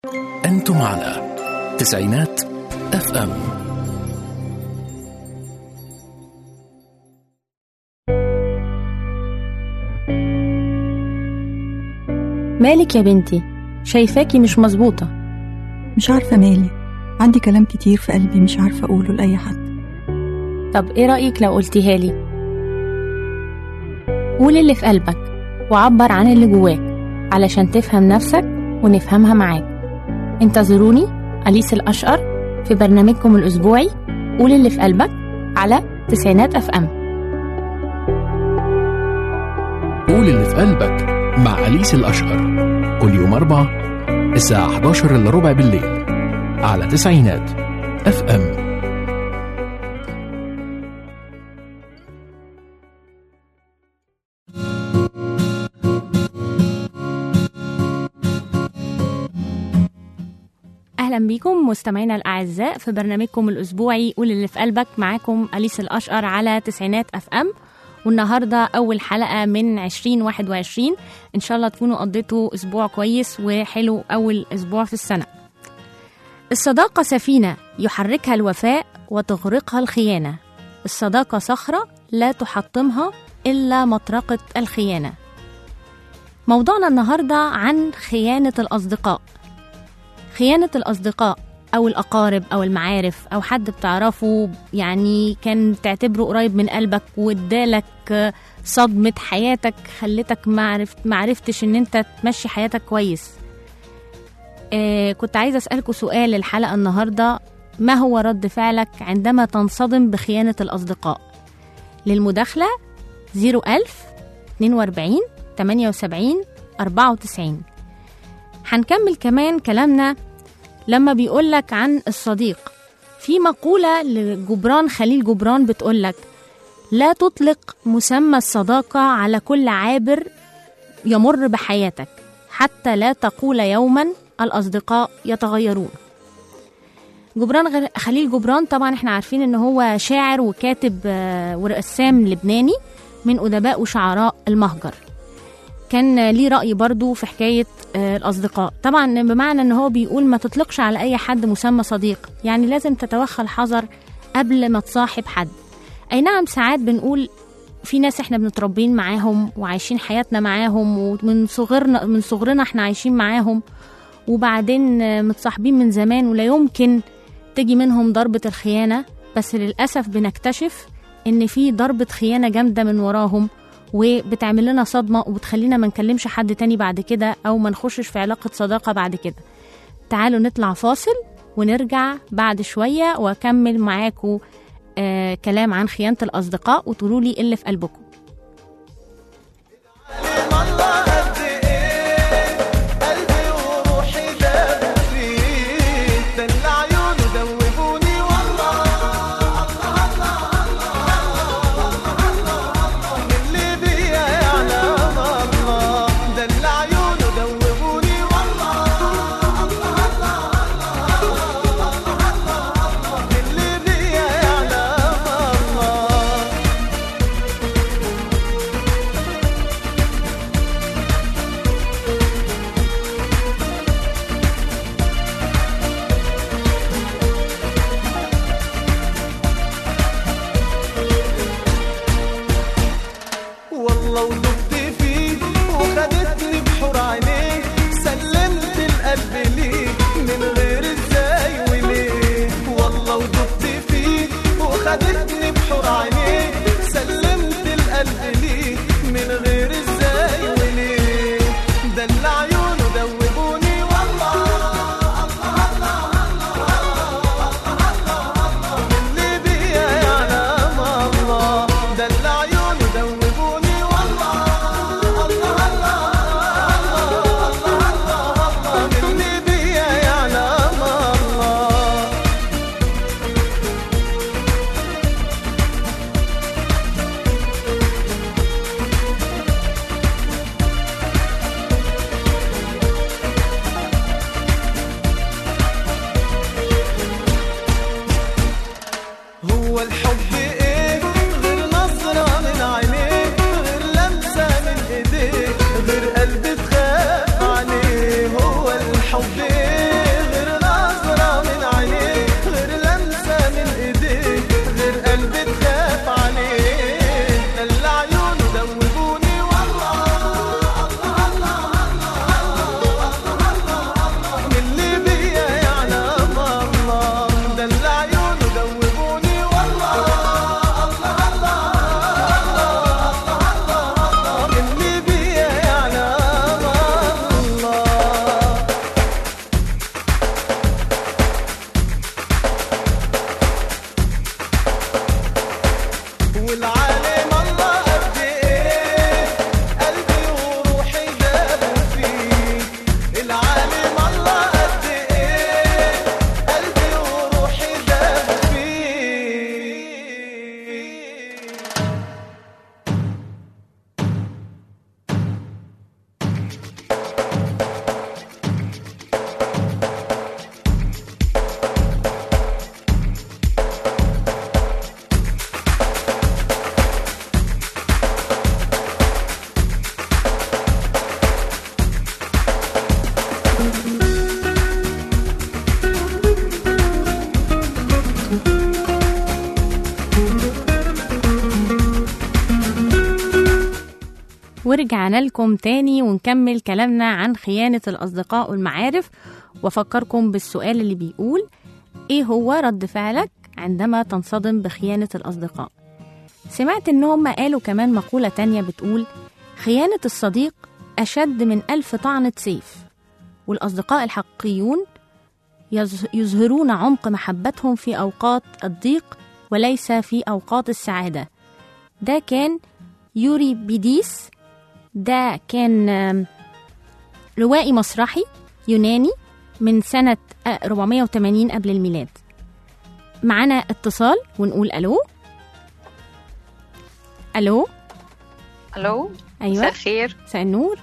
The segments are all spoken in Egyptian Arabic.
أنتم على تسعينات اف ام مالك يا بنتي شايفاكي مش مظبوطة مش عارفة مالي عندي كلام كتير في قلبي مش عارفة أقوله لأي حد طب ايه رأيك لو قلتيها لي قول اللي في قلبك وعبر عن اللي جواك علشان تفهم نفسك ونفهمها معاك انتظروني أليس الأشقر في برنامجكم الأسبوعي قول اللي في قلبك على تسعينات اف ام قول اللي في قلبك مع أليس الأشهر كل يوم أربعة الساعة 11 إلا ربع بالليل على تسعينات اف ام اهلا بيكم مستمعينا الاعزاء في برنامجكم الاسبوعي قول اللي في قلبك معاكم اليس الاشقر على تسعينات اف ام والنهارده اول حلقه من 2021 ان شاء الله تكونوا قضيتوا اسبوع كويس وحلو اول اسبوع في السنه الصداقه سفينه يحركها الوفاء وتغرقها الخيانه الصداقه صخره لا تحطمها الا مطرقه الخيانه موضوعنا النهارده عن خيانه الاصدقاء خيانة الأصدقاء أو الأقارب أو المعارف أو حد بتعرفه يعني كان تعتبره قريب من قلبك وادالك صدمة حياتك خلتك معرفت معرفتش إن أنت تمشي حياتك كويس آه كنت عايزة أسألكوا سؤال الحلقة النهاردة ما هو رد فعلك عندما تنصدم بخيانة الأصدقاء للمداخلة 01000 42 78 94 هنكمل كمان كلامنا لما بيقولك عن الصديق في مقولة لجبران خليل جبران بتقولك لا تطلق مسمى الصداقة على كل عابر يمر بحياتك حتى لا تقول يوما الأصدقاء يتغيرون جبران غ- خليل جبران طبعا احنا عارفين ان هو شاعر وكاتب آه، ورسام لبناني من أدباء وشعراء المهجر كان ليه رأي برضو في حكاية آه، الأصدقاء طبعا بمعنى أن هو بيقول ما تطلقش على أي حد مسمى صديق يعني لازم تتوخى الحذر قبل ما تصاحب حد أي نعم ساعات بنقول في ناس احنا بنتربين معاهم وعايشين حياتنا معاهم ومن صغرنا من صغرنا احنا عايشين معاهم وبعدين آه، متصاحبين من زمان ولا يمكن تجي منهم ضربة الخيانة بس للأسف بنكتشف إن في ضربة خيانة جامدة من وراهم وبتعمل لنا صدمة وبتخلينا ما نكلمش حد تاني بعد كده أو ما نخشش في علاقة صداقة بعد كده تعالوا نطلع فاصل ونرجع بعد شوية وأكمل معاكم آه كلام عن خيانة الأصدقاء وتقولوا لي إيه اللي في قلبكم والله قد ايه قلبي وروحي دابوا فيه ده اللي عيونه دوبوني والله اللي بيا يعلم الله ده اللي عيونه دوبوني والله اللي بيا يعلم الله والله ودبت فيه وخدتني بحور عينيه سلمت القلب ليه من غير ازاي وليه والله ودبت فيه وخدتني بحور عينيه سلمت القلب ليه من غير ازاي وليه ده اللي عيونه دوبوني والله اللي بيا يعلم الله ده اللي عيونه دوبوني والله الله الله الله اللي بيا يعلم الله ورجعنا لكم تاني ونكمل كلامنا عن خيانة الأصدقاء والمعارف وأفكركم بالسؤال اللي بيقول إيه هو رد فعلك عندما تنصدم بخيانة الأصدقاء سمعت إن هم قالوا كمان مقولة تانية بتقول خيانة الصديق أشد من ألف طعنة سيف والأصدقاء الحقيقيون يظ- يظهرون عمق محبتهم في أوقات الضيق وليس في أوقات السعادة ده كان يوري بيديس ده كان آم، روائي مسرحي يوناني من سنة آه، 480 قبل الميلاد معانا اتصال ونقول ألو ألو الو مساء أيوة الخير مساء النور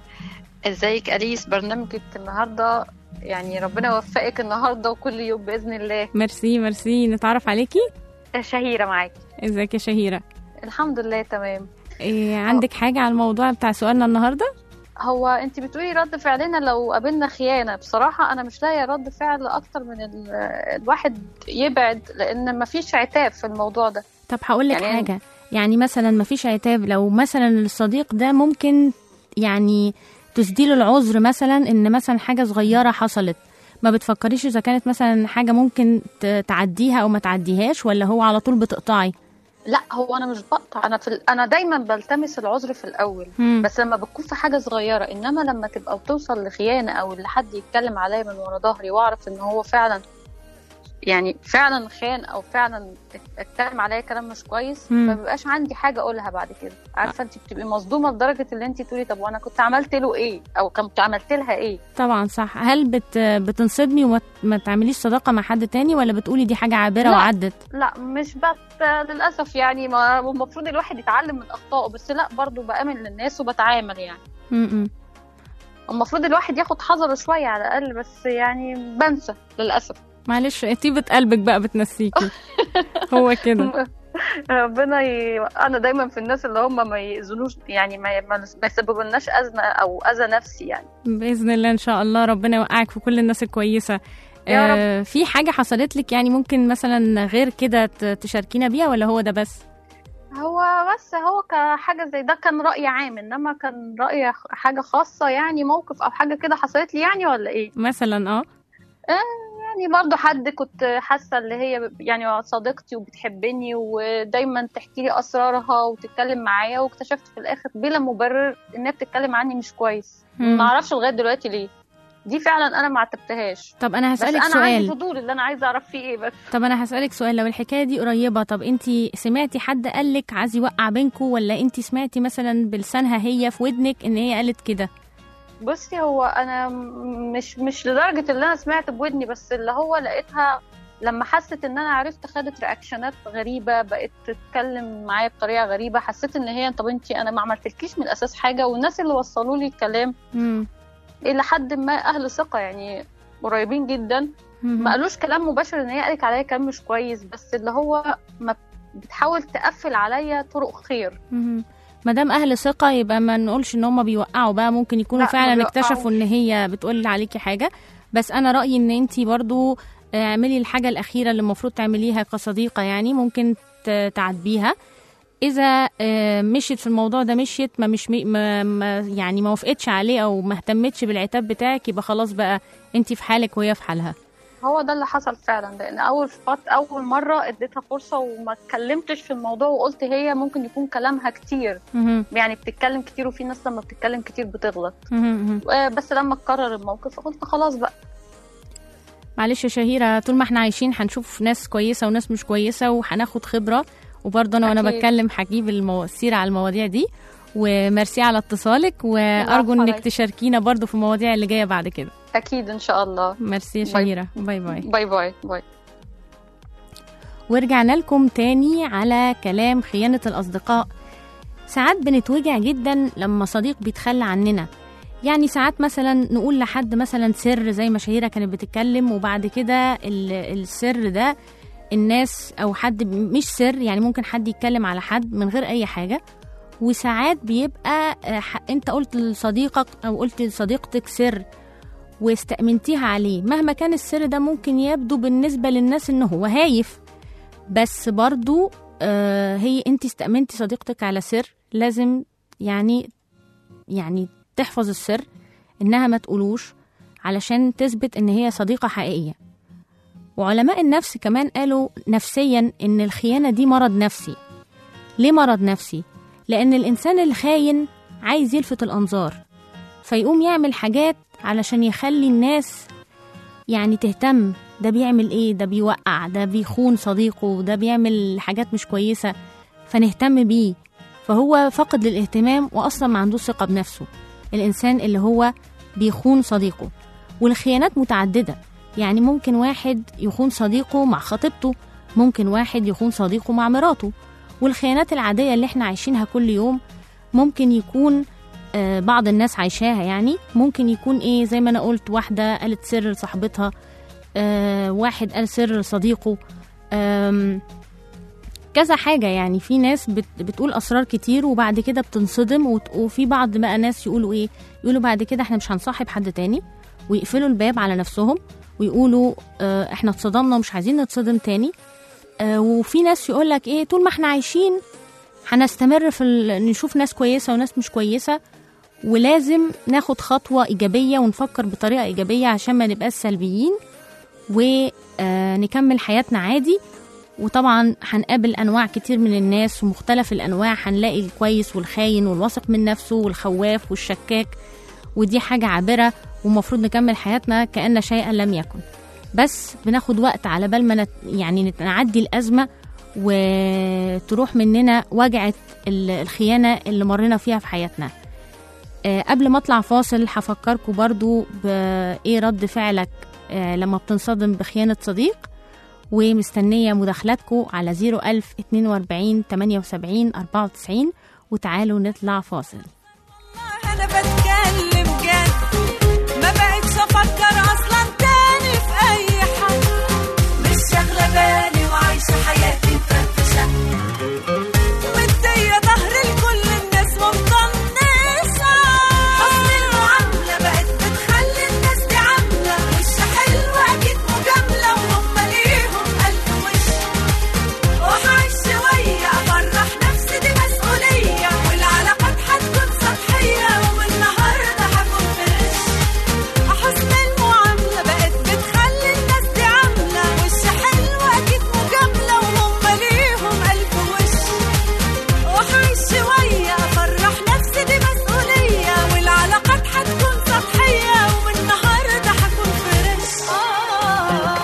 ازيك اليس برنامجك النهارده يعني ربنا يوفقك النهارده وكل يوم باذن الله ميرسي ميرسي نتعرف عليكي شهيره معاكي ازيك يا شهيرة الحمد لله تمام إيه عندك حاجة على الموضوع بتاع سؤالنا النهاردة هو انت بتقولي رد فعلنا لو قابلنا خيانه بصراحه انا مش لاقيه رد فعل اكتر من ال- الواحد يبعد لان مفيش عتاب في الموضوع ده طب هقول لك يعني- حاجة يعني مثلا ما فيش عتاب لو مثلا الصديق ده ممكن يعني تسديله العذر مثلا ان مثلا حاجة صغيرة حصلت ما بتفكريش اذا كانت مثلا حاجة ممكن ت- تعديها او ما تعديهاش ولا هو على طول بتقطعي لا هو انا مش بقطع انا في ال- انا دايما بلتمس العذر في الاول مم. بس لما بتكون في حاجه صغيره انما لما تبقى بتوصل لخيانه او اللي حد يتكلم عليا من ورا ظهري واعرف ان هو فعلا يعني فعلا خان او فعلا اتكلم عليا كلام مش كويس مم. ما بيبقاش عندي حاجه اقولها بعد كده عارفه انت بتبقي مصدومه لدرجه اللي انت تقولي طب وانا كنت عملت له ايه او كنت عملت لها ايه طبعا صح هل بت بتنصدمي وما ما تعمليش صداقة مع حد تاني ولا بتقولي دي حاجة عابرة لا. وعدت لا مش بس للاسف يعني ما المفروض الواحد يتعلم من اخطائه بس لا برضو بامن للناس وبتعامل يعني م-م. المفروض الواحد ياخد حذره شويه على الاقل بس يعني بنسى للاسف معلش طيبة قلبك بقى بتنسيكي هو كده ربنا ي... انا دايما في الناس اللي هم ما يأذنوش يعني ما ما ما يسببولناش اذى او اذى نفسي يعني بإذن الله إن شاء الله ربنا يوقعك في كل الناس الكويسة يا رب. آه، في حاجة حصلت لك يعني ممكن مثلا غير كده ت- تشاركينا بيها ولا هو ده بس هو بس هو كحاجه زي ده كان راي عام انما كان راي خ- حاجه خاصه يعني موقف او حاجه كده حصلت لي يعني ولا ايه مثلا اه يعني برضو حد كنت حاسه اللي هي يعني صديقتي وبتحبني ودايما تحكي لي اسرارها وتتكلم معايا واكتشفت في الاخر بلا مبرر انها بتتكلم عني مش كويس مم. ما اعرفش لغايه دلوقتي ليه دي فعلا انا ما عتبتهاش طب أنا بس هسألك انا عندي سؤال فضول اللي انا عايزه اعرف فيه ايه بس طب أنا هسألك سؤال لو الحكاية دي قريبة طب أنتي سمعتي حد قالك عايز يوقع بينكوا ولا أنتي سمعتي مثلا بلسانها هي في ودنك إن هي قالت كده بصي هو انا م- مش مش لدرجه اللي انا سمعت بودني بس اللي هو لقيتها لما حست ان انا عرفت خدت رياكشنات غريبه بقت تتكلم معايا بطريقه غريبه حسيت ان هي طب انت انا ما عملتلكيش من الاساس حاجه والناس اللي وصلوا لي الكلام مم. الى حد ما اهل ثقه يعني قريبين جدا مم. ما قالوش كلام مباشر ان هي قالت عليا كلام مش كويس بس اللي هو ما بتحاول تقفل عليا طرق خير مهم. ما دام اهل ثقه يبقى ما نقولش ان هم بيوقعوا بقى ممكن يكونوا لا، ما فعلا بيوقعوش. اكتشفوا ان هي بتقول عليكي حاجه بس انا رايي ان انت برضو آه، اعملي الحاجه الاخيره اللي المفروض تعمليها كصديقه يعني ممكن ت- تعاتبيها اذا آه، مشيت في الموضوع ده مشيت ما مش مي- ما ما يعني ما وافقتش عليه او ما اهتمتش بالعتاب بتاعك يبقى خلاص بقى انت في حالك وهي في حالها هو ده اللي حصل فعلا لان اول فت اول مره اديتها فرصه وما اتكلمتش في الموضوع وقلت هي ممكن يكون كلامها كتير مهم. يعني بتتكلم كتير وفي ناس لما بتتكلم كتير بتغلط مهم. مهم. آه، بس لما اتكرر الموقف قلت خلاص بقى معلش يا شهيرة طول ما احنا عايشين هنشوف ناس كويسة وناس مش كويسة وهناخد خبرة وبرضه انا وانا أكيد. بتكلم هجيب المو... السيرة على المواضيع دي وميرسي على اتصالك وارجو العفو انك عليك. تشاركينا برضه في المواضيع اللي جايه بعد كده اكيد ان شاء الله ميرسي يا باي. شهيرة باي باي باي باي باي ورجعنا لكم تاني على كلام خيانة الأصدقاء ساعات بنتوجع جدا لما صديق بيتخلى عننا يعني ساعات مثلا نقول لحد مثلا سر زي ما شهيرة كانت بتتكلم وبعد كده ال- السر ده الناس أو حد ب- مش سر يعني ممكن حد يتكلم على حد من غير أي حاجة وساعات بيبقى آه، ح- انت قلت لصديقك او قلت لصديقتك سر واستأمنتيها عليه مهما كان السر ده ممكن يبدو بالنسبة للناس انه هو هايف بس برضو آه هي انت استأمنتي صديقتك على سر لازم يعني يعني تحفظ السر إنها ما تقولوش علشان تثبت إن هي صديقة حقيقية وعلماء النفس كمان قالوا نفسيا إن الخيانة دي مرض نفسي ليه مرض نفسي؟ لأن الإنسان الخاين عايز يلفت الأنظار فيقوم يعمل حاجات علشان يخلي الناس يعني تهتم ده بيعمل ايه ده بيوقع ده بيخون صديقه ده بيعمل حاجات مش كويسة فنهتم بيه فهو فقد للاهتمام وأصلا ما عندوش ثقة بنفسه الإنسان اللي هو بيخون صديقه والخيانات متعددة يعني ممكن واحد يخون صديقه مع خطيبته ممكن واحد يخون صديقه مع مراته والخيانات العادية اللي احنا عايشينها كل يوم ممكن يكون آه، بعض الناس عايشاها يعني ممكن يكون ايه زي ما انا قلت واحدة قالت سر لصاحبتها آه، واحد قال سر لصديقه آم، كذا حاجة يعني في ناس بت بتقول أسرار كتير وبعد كده بتنصدم وت- وفي بعض بقى ناس يقولوا إيه يقولوا بعد كده إحنا مش هنصاحب حد تاني ويقفلوا الباب على نفسهم ويقولوا آه إحنا اتصدمنا ومش عايزين نتصدم تاني آه وفي ناس يقول لك إيه طول ما إحنا عايشين هنستمر في ال- نشوف ناس كويسة وناس مش كويسة ولازم ناخد خطوة إيجابية ونفكر بطريقة إيجابية عشان ما نبقاش سلبيين ونكمل حياتنا عادي وطبعا هنقابل انواع كتير من الناس ومختلف الانواع هنلاقي الكويس والخاين والواثق من نفسه والخواف والشكاك ودي حاجة عابرة ومفروض نكمل حياتنا كأن شيئا لم يكن بس بناخد وقت على بال ما نت يعني نعدي الأزمة وتروح مننا وجعة ال- الخيانة اللي مرينا فيها في حياتنا آه، قبل ما اطلع فاصل هفكركم برضو بايه رد فعلك آه، لما بتنصدم بخيانة صديق ومستنية مداخلاتكم على 01000 42 78 94 وتعالوا نطلع فاصل انا بتكلم جد ما بقتش افكر اصلا تاني في اي حد مش شاغله بالي وعايشه حياتي مفرفشه مديه ظهر لكل الناس ومطنشه حسن المعامله بقت بتخلي الناس دي عامله وش حلوه اكيد مجامله وهم ليهم الف وش وهعيش شوية أفرح نفسي دي مسؤولية والعلاقات هتكون سطحية والنهاردة هكون فريش حسن المعاملة بقت بتخلي الناس دي عاملة وش حلو أكيد مجاملة وهم ليهم ألف وش وهعيش شوية أفرح نفسي دي مسؤولية والعلاقات هتكون سطحية والنهاردة هكون فريش آه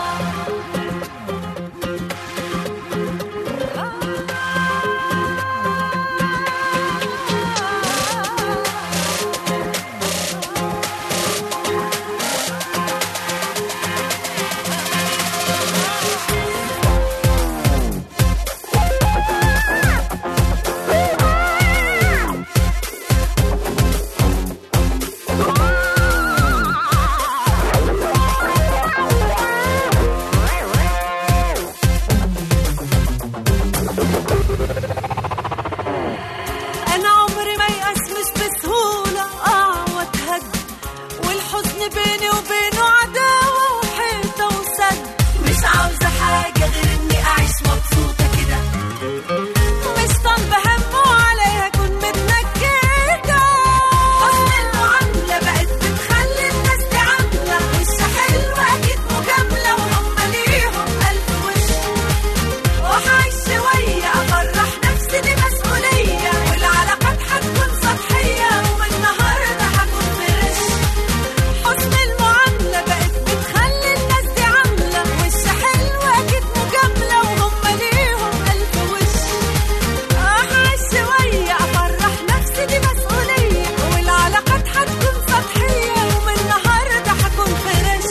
انا عمري ما يأس مش بسهولة اه واتهد والحزن بيني وبينه عداوة وحيطة وسد مش عاوزة حاجة غير اني اعيش مبسوطة كده مش طالبة هم وعليها اكون متنكدة حسن المعاملة بقت بتخلي الناس دي عاملة وش حلوة اكيد مجاملة وهم ليهم الف وش وهعيش شوية أفرح نفسي دي مسؤولية والعلاقات هتكون سطحية والنهاردة هكون فريش حسن المعاملة بقت بتخلي الناس دي عاملة وش حلو أكيد مجاملة وهم ليهم ألف وش هعيش شوية أفرح نفسي دي مسؤولية والعلاقات هتكون سطحية والنهاردة هكون فريش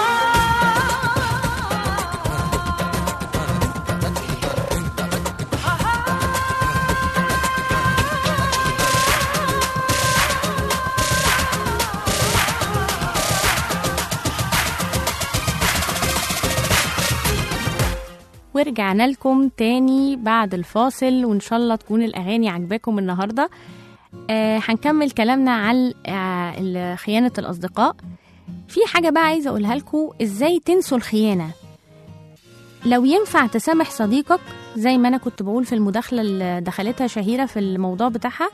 ورجعنا لكم تاني بعد الفاصل وإن شاء الله تكون الأغاني عجباكم النهاردة آه هنكمل كلامنا عن آه خيانة الأصدقاء في حاجة بقى عايزة أقولها لكم إزاي تنسوا الخيانة لو ينفع تسامح صديقك زي ما أنا كنت بقول في المداخلة اللي دخلتها شهيرة في الموضوع بتاعها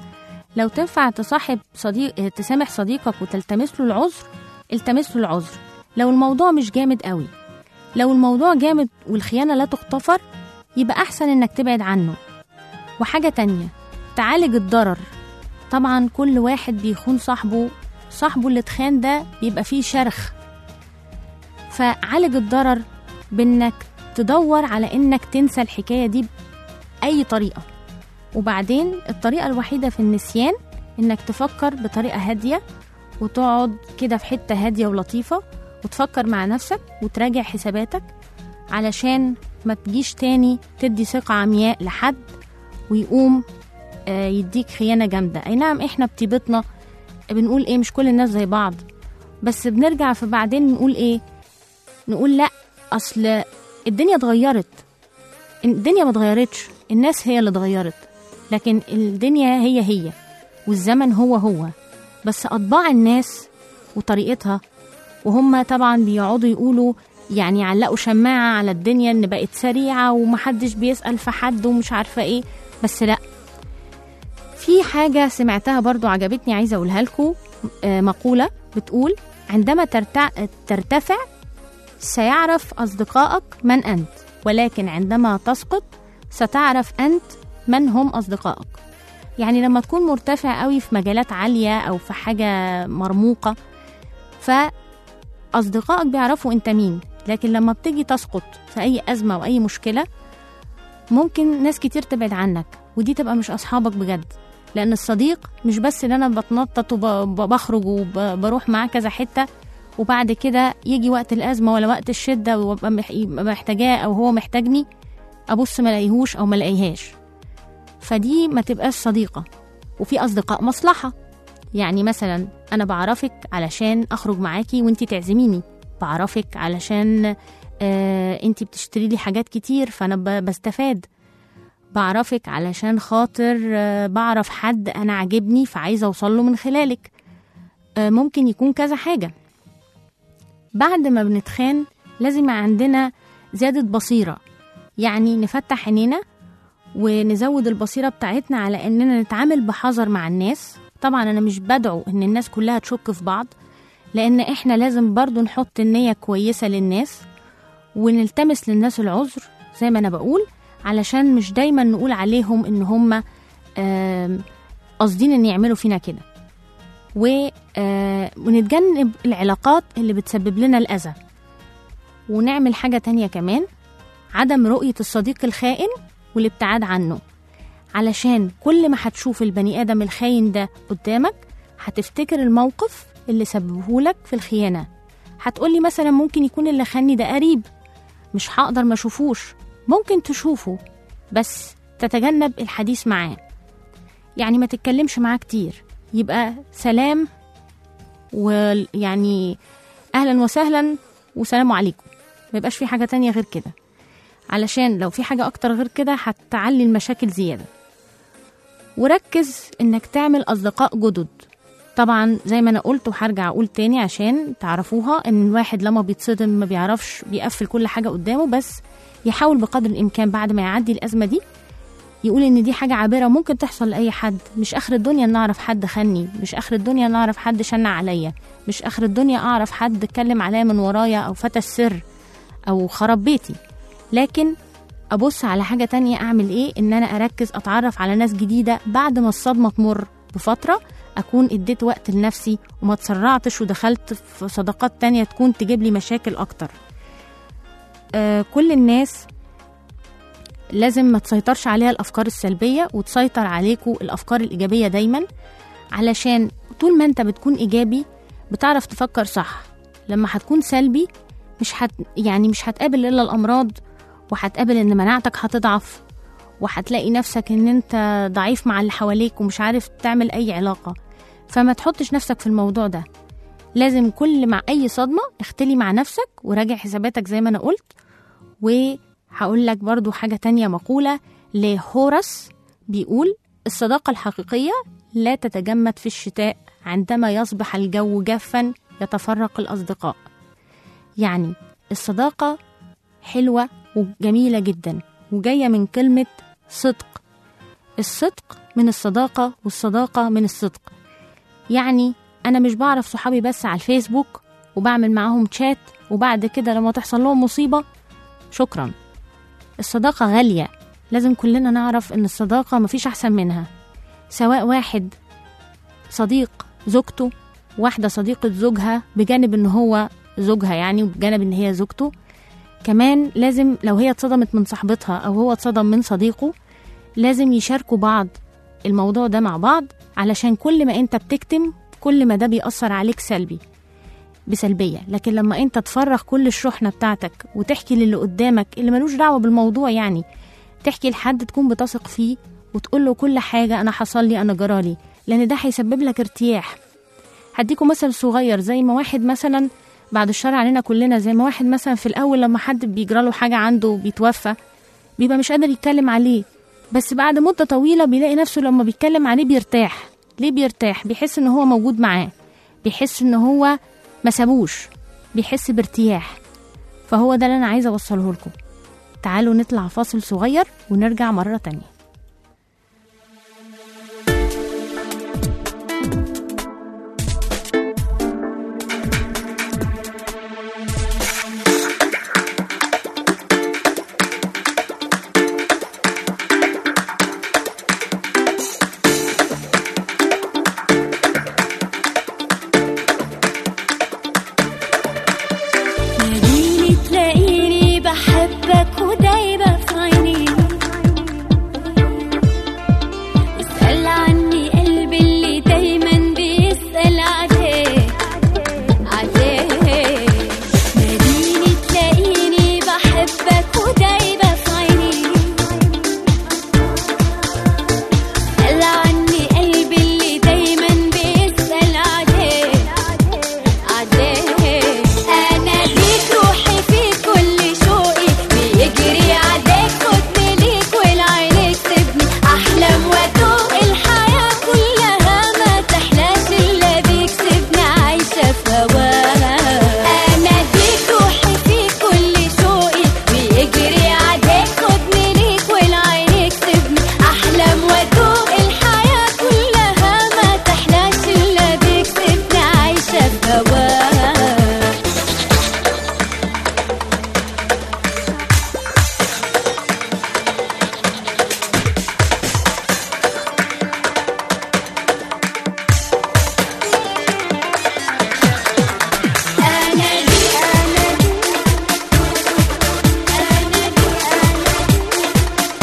لو تنفع تصاحب صديق تسامح صديقك وتلتمس له العذر التمس له العذر لو الموضوع مش جامد قوي لو الموضوع جامد والخيانة لا تغتفر يبقى أحسن إنك تبعد عنه وحاجة تانية تعالج الضرر طبعا كل واحد بيخون صاحبه صاحبه اللي اتخان ده بيبقى فيه شرخ فعالج الضرر بإنك تدور على إنك تنسى الحكاية دي بأي طريقة وبعدين الطريقة الوحيدة في النسيان إنك تفكر بطريقة هادية وتقعد كده في حتة هادية ولطيفة وتفكر مع نفسك وتراجع حساباتك علشان ما تجيش تاني تدي ثقة عمياء لحد ويقوم آه، يديك خيانة جامدة أي نعم إحنا بطيبتنا بنقول إيه مش كل الناس زي بعض بس بنرجع في بعدين نقول إيه نقول لأ أصل الدنيا اتغيرت الدنيا ما اتغيرتش الناس هي اللي اتغيرت لكن الدنيا هي هي والزمن هو هو بس أطباع الناس وطريقتها وهم طبعا بيقعدوا يقولوا يعني يعلقوا شماعة على الدنيا إن بقت سريعة ومحدش بيسأل في حد ومش عارفة إيه بس لأ في حاجة سمعتها برضو عجبتني عايزة أقولها لكم آه، مقولة بتقول عندما ترتع... ترتفع سيعرف أصدقائك من أنت ولكن عندما تسقط ستعرف أنت من هم أصدقائك يعني لما تكون مرتفع قوي في مجالات عالية أو في حاجة مرموقة فأصدقائك بيعرفوا أنت مين لكن لما بتيجي تسقط في أي أزمة أو أي مشكلة ممكن ناس كتير تبعد عنك ودي تبقى مش أصحابك بجد لأن الصديق مش بس إن أنا بتنطط وبخرج وبروح معاه كذا حتة وبعد كده يجي وقت الأزمة ولا وقت الشدة وابقى مح- يبقى محتاجاه أو هو محتاجني أبص ما الاقيهوش أو ما الاقيهاش فدي ما تبقاش صديقة وفي أصدقاء مصلحة يعني مثلا أنا بعرفك علشان أخرج معاكي وانتي تعزميني بعرفك علشان آه انتي بتشتري لي حاجات كتير فأنا ب- بستفاد بعرفك علشان خاطر آه بعرف حد أنا عاجبني فعايزة أوصل له من خلالك آه ممكن يكون كذا حاجة بعد ما بنتخان لازم يبقى عندنا زيادة بصيرة يعني نفتح عينينا ونزود البصيرة بتاعتنا على إننا نتعامل بحذر مع الناس طبعا أنا مش بدعو إن الناس كلها تشك في بعض لأن إحنا لازم برضو نحط النية كويسة للناس ونلتمس للناس العذر زي ما أنا بقول علشان مش دايما نقول عليهم إن هم آم، قاصدين إن يعملوا فينا كده و- آه، ونتجنب العلاقات اللي بتسبب لنا الأذى ونعمل حاجة تانية كمان عدم رؤية الصديق الخائن والابتعاد عنه علشان كل ما هتشوف البني آدم الخاين ده قدامك هتفتكر الموقف اللي سببهولك في الخيانة هتقولي مثلا ممكن يكون اللي خاني ده قريب مش هقدر ما اشوفوش ممكن تشوفه بس تتجنب الحديث معاه يعني ما تتكلمش معاه كتير يبقى سلام ويعني اهلا وسهلا وسلام عليكم ما يبقاش في حاجه تانية غير كده علشان لو في حاجه اكتر غير كده هتعلي المشاكل زياده وركز انك تعمل اصدقاء جدد طبعا زي ما انا قلت وهرجع اقول تاني عشان تعرفوها ان الواحد لما بيتصدم ما بيعرفش بيقفل كل حاجه قدامه بس يحاول بقدر الامكان بعد ما يعدي الازمه دي يقول ان دي حاجه عابره ممكن تحصل لاي حد مش اخر الدنيا ان اعرف حد خني مش اخر الدنيا ان اعرف حد شنع عليا مش اخر الدنيا اعرف حد اتكلم عليا من ورايا او فتى السر او خرب بيتي لكن ابص على حاجه تانية اعمل ايه ان انا اركز اتعرف على ناس جديده بعد ما الصدمه تمر بفتره اكون اديت وقت لنفسي وما تسرعتش ودخلت في صداقات تانية تكون تجيب لي مشاكل اكتر آه كل الناس لازم ما تسيطرش عليها الافكار السلبيه وتسيطر عليكوا الافكار الايجابيه دايما علشان طول ما انت بتكون ايجابي بتعرف تفكر صح لما هتكون سلبي مش هت يعني مش هتقابل الا الامراض وهتقابل ان مناعتك هتضعف وهتلاقي نفسك ان انت ضعيف مع اللي حواليك ومش عارف تعمل اي علاقه فما تحطش نفسك في الموضوع ده لازم كل مع اي صدمه اختلي مع نفسك وراجع حساباتك زي ما انا قلت وهقول لك برضو حاجه تانية مقوله لهورس بيقول الصداقه الحقيقيه لا تتجمد في الشتاء عندما يصبح الجو جافا يتفرق الاصدقاء يعني الصداقه حلوه وجميله جدا وجايه من كلمه صدق الصدق من الصداقة والصداقة من الصدق يعني أنا مش بعرف صحابي بس على الفيسبوك وبعمل معاهم تشات وبعد كده لما تحصل لهم مصيبة شكرا الصداقة غالية لازم كلنا نعرف إن الصداقة مفيش أحسن منها سواء واحد صديق زوجته واحدة صديقة زوجها بجانب إن هو زوجها يعني وبجانب إن هي زوجته كمان لازم لو هي اتصدمت من صاحبتها أو هو اتصدم من صديقه لازم يشاركوا بعض الموضوع ده مع بعض علشان كل ما انت بتكتم كل ما ده بيأثر عليك سلبي بسلبية لكن لما انت تفرغ كل الشحنة بتاعتك وتحكي للي قدامك اللي ملوش دعوة بالموضوع يعني تحكي لحد تكون بتثق فيه وتقول له كل حاجة أنا حصل لي أنا جرالي لأن ده هيسبب لك ارتياح هديكم مثل صغير زي ما واحد مثلا بعد الشر علينا كلنا زي ما واحد مثلا في الأول لما حد بيجرى له حاجة عنده بيتوفى بيبقى مش قادر يتكلم عليه بس بعد مدة طويلة بيلاقي نفسه لما بيتكلم عليه بيرتاح ليه بيرتاح بيحس ان هو موجود معاه بيحس ان هو ما سابوش بيحس بارتياح فهو ده اللي انا عايزه اوصله لكم تعالوا نطلع فاصل صغير ونرجع مرة تانية ناديني تلاقيني بحبك ودايبة في عيني اسأل عني قلبي اللي دايما بيسأل عليه عليه ناديني تلاقيني بحبك ودايبة في عيني اسأل عني قلبي اللي دايما بيسأل عليه عليه انا ليك روحي في كل شوقي بيجري عليك خدني ليك والعينيك سيبني احلم وادوق الحياه كلها ما تحلاش الا بيك سيبني عايشه في هواها انا ليك روحي في كل شوقي بيجري عليك خدني ليك والعينيك سيبني احلم وادوق الحياه كلها ما تحلاش الا بيك سيبني عايشه في هواها أنا دي أنا دي أنا دي أنا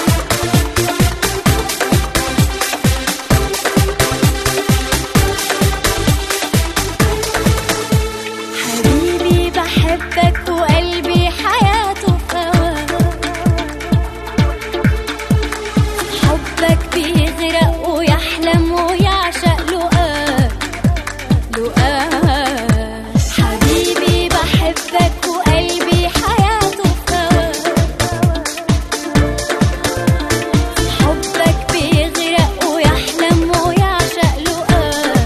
حبيبي بحبك وقلبي حياته في هواك حبك بيغرق ويحلم ويعشق لقاك لقاك حبيبي بحبك وقلبي حياته في هواك حبك بيغرق ويحلم ويعشق لقاك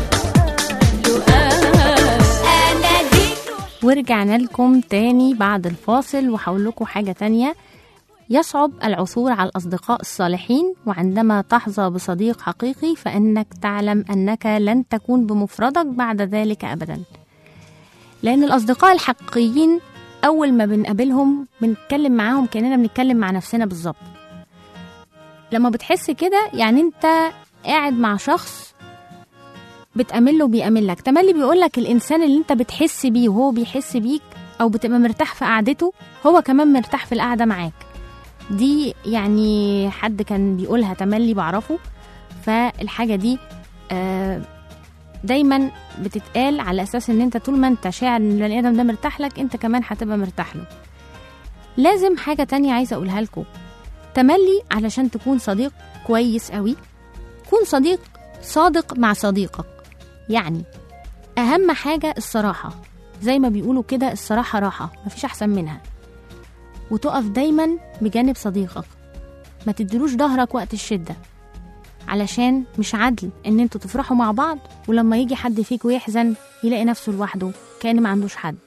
لقاك أنا ديك ورجعنا لكم تاني بعد الفاصل وهقول لكم حاجة تانية يصعب العثور على الأصدقاء الصالحين وعندما تحظى بصديق حقيقي فإنك تعلم أنك لن تكون بمفردك بعد ذلك أبدا لأن الأصدقاء الحقيقيين أول ما بنقابلهم بنتكلم معاهم كأننا بنتكلم مع نفسنا بالظبط لما بتحس كده يعني أنت قاعد مع شخص بتأمل له وبيأمل لك تملي بيقول لك الإنسان اللي أنت بتحس بيه وهو بيحس بيك أو بتبقى مرتاح في قعدته هو كمان مرتاح في القعدة معاك دي يعني حد كان بيقولها تملي بعرفه فالحاجة دي آه، دايما بتتقال على أساس إن أنت طول ما أنت شاعر إن البني آدم ده مرتاح لك أنت كمان هتبقى مرتاح له لازم حاجة تانية عايزة أقولها لكم تملي علشان تكون صديق كويس قوي كون صديق صادق مع صديقك يعني أهم حاجة الصراحة زي ما بيقولوا كده الصراحة راحة مفيش أحسن منها وتقف دايما بجانب صديقك ما تديلوش ظهرك وقت الشدة علشان مش عدل ان انتوا تفرحوا مع بعض ولما يجي حد فيكوا يحزن يلاقي نفسه لوحده كأن ما عندوش حد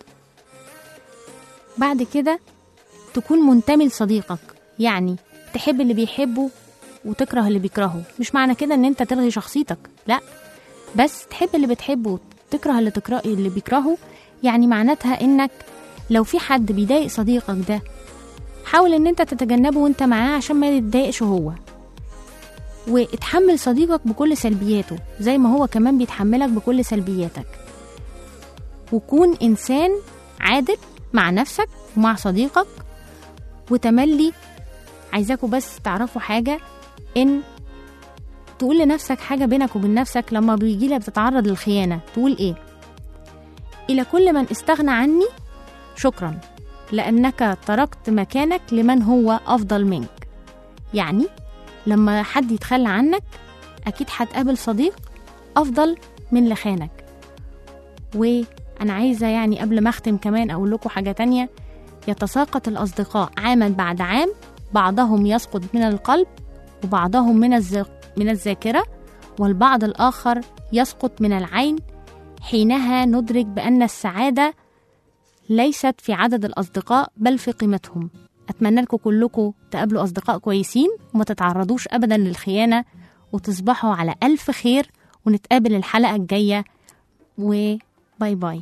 بعد كده تكون منتمي لصديقك يعني تحب اللي بيحبه وتكره اللي بيكرهه مش معنى كده ان انت تلغي شخصيتك لا بس تحب اللي بتحبه وتكره اللي تكره اللي بيكرهه يعني معناتها انك لو في حد بيضايق صديقك ده حاول ان انت تتجنبه وانت معاه عشان ما يتضايقش هو واتحمل صديقك بكل سلبياته زي ما هو كمان بيتحملك بكل سلبياتك وكون انسان عادل مع نفسك ومع صديقك وتملي عايزاكوا بس تعرفوا حاجة ان تقول لنفسك حاجة بينك وبين نفسك لما بيجيلك بتتعرض للخيانة تقول ايه إلى كل من استغنى عني شكرا لأنك تركت مكانك لمن هو أفضل منك يعني لما حد يتخلى عنك أكيد هتقابل صديق أفضل من اللي خانك وأنا عايزة يعني قبل ما أختم كمان أقول لكم حاجة تانية يتساقط الأصدقاء عاما بعد عام بعضهم يسقط من القلب وبعضهم من, الز... من الذاكرة والبعض الآخر يسقط من العين حينها ندرك بأن السعادة ليست في عدد الأصدقاء بل في قيمتهم أتمنى لكم كلكم تقابلوا أصدقاء كويسين وما تتعرضوش أبدا للخيانة وتصبحوا على ألف خير ونتقابل الحلقة الجاية وباي باي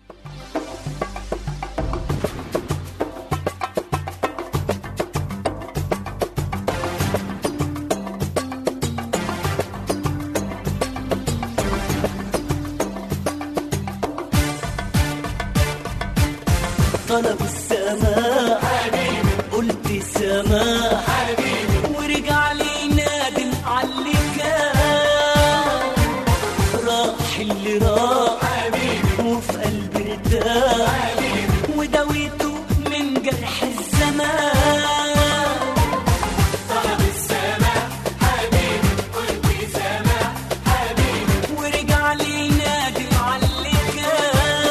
طلب السماء حبيبي قلت سماء حبيبي ورجع لي نادم على اللي كان راح اللي راح حبيبي وفي قلبي ارتاح حبيبي وداويته من جرح الزمان طلب السماء حبيبي قلت سماء حبيبي ورجع لي نادم على اللي كان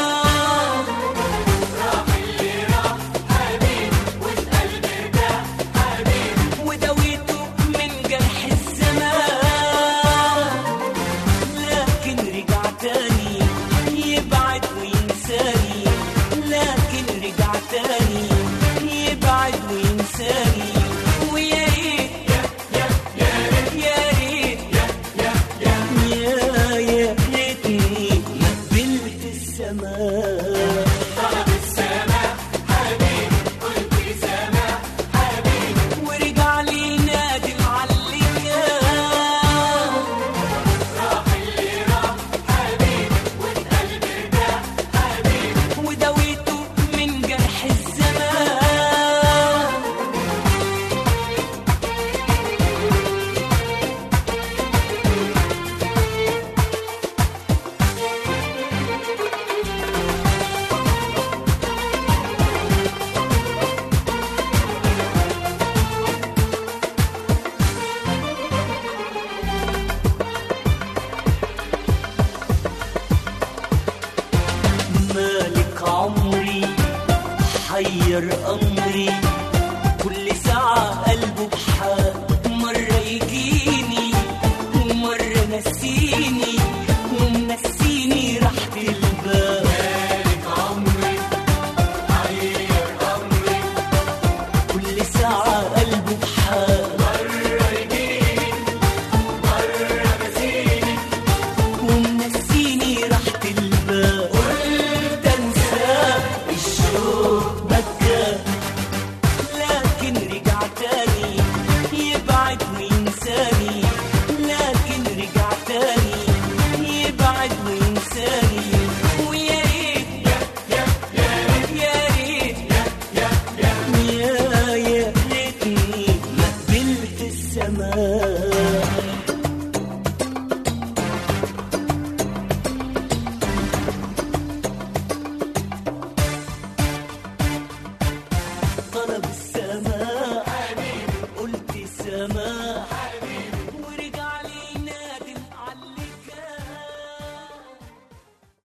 وداويته من جرح الزمان لكن رجع تاني يبعد وينساني لكن رجع تاني يبعد وينساني ويا ريت يا ريت يا يا ريتني ما قبلت السماء طلب السماء حبيبي قلت سماء حبيبي ورجع لي نادم على اللي كان راح اللي راح حبيبي والقلب ارتاح حبيبي وداويته من جرح الزمان مالك عمري حير أمري